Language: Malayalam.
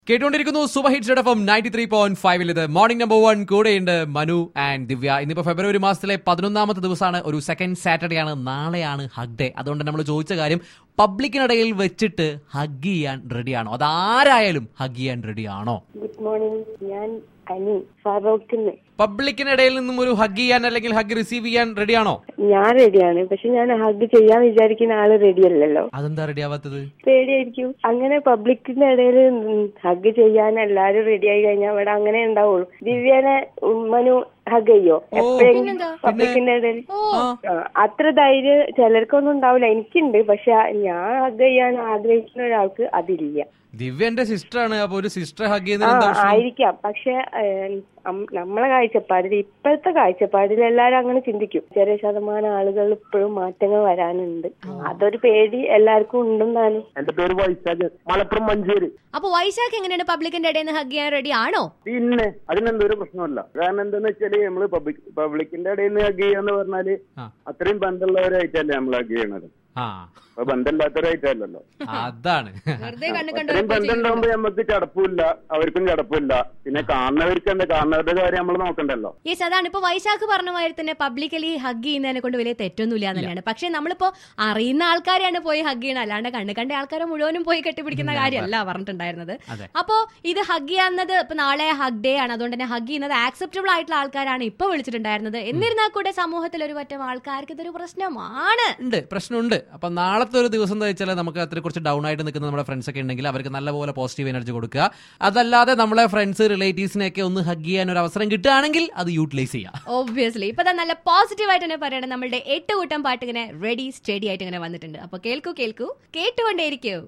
കേട്ടുകൊണ്ടിരിക്കുന്നു super hit F M ninety three point ഫൈവിൽ ഇത് മോർണിംഗ് നമ്പർ വൺ കൂടെയുണ്ട് മനു ആൻഡ് ദിവ്യ ഇന്നിപ്പോ ഫെബ്രുവരി മാസത്തിലെ പതിനൊന്നാമത്തെ ദിവസമാണ് ഒരു സെക്കൻഡ് സാറ്റർഡേ ആണ് നാളെയാണ് ഹഗ് ഡേ അതുകൊണ്ട് നമ്മൾ ചോദിച്ച കാര്യം പബ്ലിക്കിനിടയിൽ വെച്ചിട്ട് ഹഗ് ചെയ്യാൻ റെഡിയാണോ അത് ആരായാലും ഹഗ് ചെയ്യാൻ റെഡിയാണോ ഗുഡ് മോർണിംഗ് ഞാൻ അനി ഫാറൂഖിന്ന് പബ്ലിക്കിനിടയിൽ നിന്നും ഒരു ഹഗ് ചെയ്യാൻ അല്ലെങ്കിൽ ഹഗ് റിസീവ് ചെയ്യാൻ റെഡിയാണോ ഞാൻ റെഡിയാണ് പക്ഷെ ഞാൻ ഹഗ് ചെയ്യാൻ വിചാരിക്കുന്ന ആള് റെഡി അല്ലല്ലോ അതെന്താ റെഡി ആവാത്തത് പേടിയായിരിക്കും അങ്ങനെ പബ്ലിക്കിന്റെ ഇടയിൽ ഹഗ് ചെയ്യാൻ എല്ലാരും റെഡി ആയി കഴിഞ്ഞാൽ അവിടെ അങ്ങനെ ഉണ്ടാവുള്ളൂ ദിവ്യനെ മനു ഹഗ് ചെയ്യോ എപ്പോഴെങ്കിലും പബ്ലിക്കിന്റെ ഇടയിൽ ആ, അത്ര ധൈര്യം ചിലർക്കൊന്നും ഉണ്ടാവില്ല എനിക്കുണ്ട് പക്ഷെ ഞാൻ ഹഗ് ചെയ്യാൻ ആഗ്രഹിക്കുന്ന ഒരാൾക്ക് അതില്ല ദിവ്യ എന്റെ സിസ്റ്റർ ആണ് അപ്പൊ ഒരു സിസ്റ്റർ ഹഗ് ആ ചെയ്യുന്നതിന് എന്താ പ്രശ്നം? ആയിരിക്കാം പക്ഷെ ഏഹ്, അം- നമ്മളെ കാഴ്ചപ്പാടിൽ ഇപ്പോഴത്തെ കാഴ്ചപ്പാടിൽ എല്ലാരും അങ്ങനെ ചിന്തിക്കും ചെറിയ ശതമാനം ആളുകൾ ഇപ്പോഴും മാറ്റങ്ങൾ വരാനുണ്ട് അതൊരു പേടി എല്ലാവർക്കും ഉണ്ടെന്നാണ് എന്റെ പേര് വൈശാഖ് മലപ്പുറം മഞ്ചേരി അപ്പൊ വൈശാഖ് എങ്ങനെയാണ് പബ്ലിക്കിന്റെ ഇടയിൽ നിന്ന് ഹഗ് ചെയ്യാൻ റെഡി ആണോ പിന്നെ അതിനെന്തൊരു പ്രശ്നമല്ല കാരണം എന്താന്ന് വെച്ചാല് നമ്മള് പബ്ലിക് പബ്ലിക്കിന്റെ ഇടയിൽ നിന്ന് ഹഗ് ചെയ്യാന്ന് പറഞ്ഞാല് ആ. അത്രയും ബന്ധമുള്ളവരായിട്ടല്ലേ നമ്മൾ ഹഗ് ചെയ്യണത് ആ അപ്പൊ ബന്ധമില്ലാത്തവരായിട്ടല്ലല്ലോ അതാണ് വെറുതെ കണ്ണു അത്രയും ബന്ധം ഉണ്ടാകുമ്പോ നമുക്ക് ചടപ്പില്ല അവർക്കും ചടപ്പില്ല പിന്നെ കാണുന്നവർക്ക് എന്താ കാണുന്നവരുടെ കാര്യം നമ്മൾ നോക്കണ്ടല്ലോ യെസ് അതാണ് ഇപ്പൊ വൈശാഖ് പറഞ്ഞ മാതിരി തന്നെ പബ്ലിക്കലി ഹഗ് ചെയ്യുന്നതിനെ കൊണ്ട് വലിയ തെറ്റൊന്നുമില്ല എന്ന് തന്നെയാണ് പക്ഷെ നമ്മളിപ്പോ അറിയുന്ന ആൾക്കാരെയാണ് പോയി ഹഗ് ചെയ്യണം അല്ലാണ്ട് കണ്ണ് കണ്ട ആൾക്കാരെ മുഴുവനും പോയി കെട്ടിപ്പിടിക്കുന്ന കാര്യമല്ല പറഞ്ഞിട്ടുണ്ടായിരുന്നത് അതെ. അപ്പോ ഇത് ഹഗ് ചെയ്യാവുന്നത് ഇപ്പൊ നാളെ ഹഗ് ഡേ ആണ് അതുകൊണ്ട് തന്നെ ഹഗ് ചെയ്യുന്നത് ആക്സെപ്റ്റബിൾ ആയിട്ടുള്ള ആൾക്കാരാണ് ഇപ്പൊ വിളിച്ചിട്ടുണ്ടായിരുന്നത് എന്നിരുന്നാൽ കൂടെ സമൂഹത്തിൽ ഒരു പറ്റം ആൾക്കാർക്ക് ഇതൊരു പ്രശ്നമാണ് ഉണ്ട് പ്രശ്നമുണ്ട് അപ്പൊ നാളത്തെ ഒരു ദിവസം എന്താ വെച്ചാൽ നമുക്ക് അത്ര കുറച്ച് ഡൗൺ ആയിട്ട് നിൽക്കുന്ന നമ്മുടെ ഫ്രണ്ട്സ് ഒക്കെ ഉണ്ടെങ്കിൽ അവർക്ക് നല്ലപോലെ പോസിറ്റീവ് എനർജി കൊടുക്കുക അതല്ലാതെ നമ്മളെ ഫ്രണ്ട്സ് റിലേറ്റീവ്സിനെയൊക്കെ ഒന്ന് ഹഗ് ചെയ്യാൻ ഒരു അവസരം കിട്ടുകയാണെങ്കിൽ അത് യൂട്ടിലൈസ് ചെയ്യാം ഓബ്വിയസ്ലി ഇപ്പൊ ദാ നല്ല പോസിറ്റീവ് ആയിട്ട് തന്നെ പറയണം നമ്മളുടെ എട്ട് കൂട്ടം പാട്ട് ഇങ്ങനെ റെഡി സ്റ്റഡി ആയിട്ട് ഇങ്ങനെ വന്നിട്ടുണ്ട് അപ്പൊ കേൾക്കൂ കേൾക്കൂ കേട്ടുകൊണ്ടേയിരിക്കൂ